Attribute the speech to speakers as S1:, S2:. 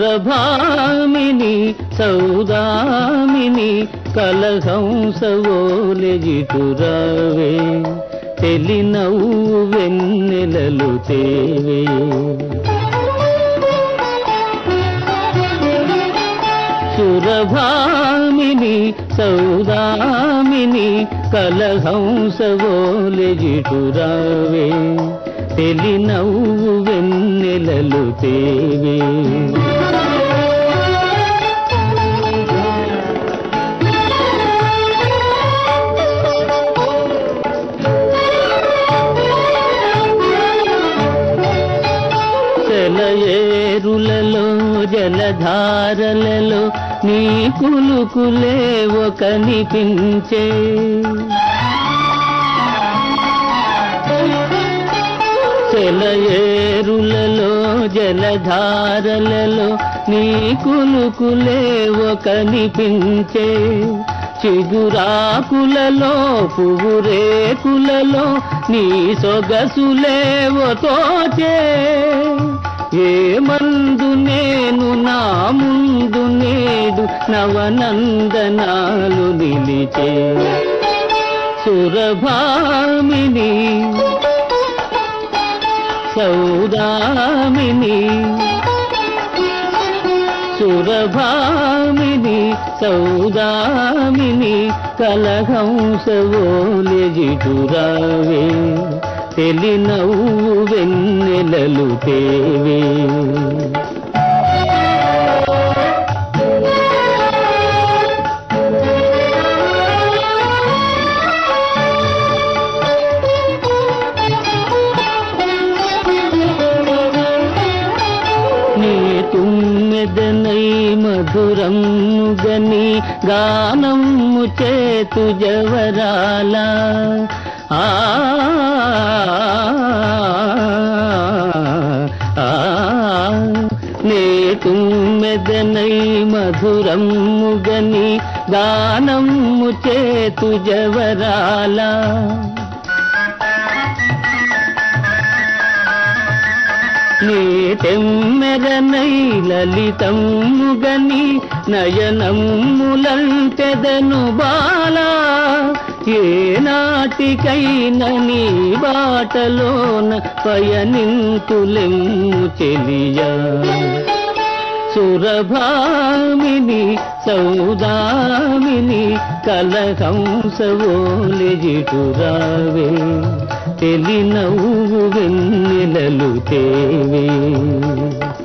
S1: సురభామిని సౌదామిని కలహంసవోలెజిటురావే తెలినవ్వు వెన్నెలలు తేవే సురభామిని సౌదామిని కలహంసవోలెజిటురావే తెలినవ్వు వెన్నెలలు తేవే సెలయేరులలో జలధారలలో నీ కులుకులే ఒక కనిపించే సెలయేరులలో జలధారలలో నీ కులుకులే ఒక కనిపించే చిగురాకులలో పువ్వు రేకులలో నీ సొగసులేవో తోచే ఏ మందు నేను నా ముందు నేడు నవనందనాలు నిలిచే సురభామిని సౌదామిని సురభామిని సౌదామిని కలహంసవోలెజిటురావే తెలినవ్వు వెన్నెలలు తేవే నీ తుమ్మెదనై మధురము గని గానము చేతు జవరాల ఆ ఆ, నే తుమ్మెదనై మధురము గని గానము చేతు జవరాల నీటెమ్మెరనై లలితమ్ముగని నయనమ్ములంటెదను బాలా ఏ నాటికైన నీ బాటలోన పయనింతులెమ్ము చెలియా సురభామిని సౌదామిని కలహంసవోలెజిటురావే తెలినవ్వు వెన్నెలలు తేవే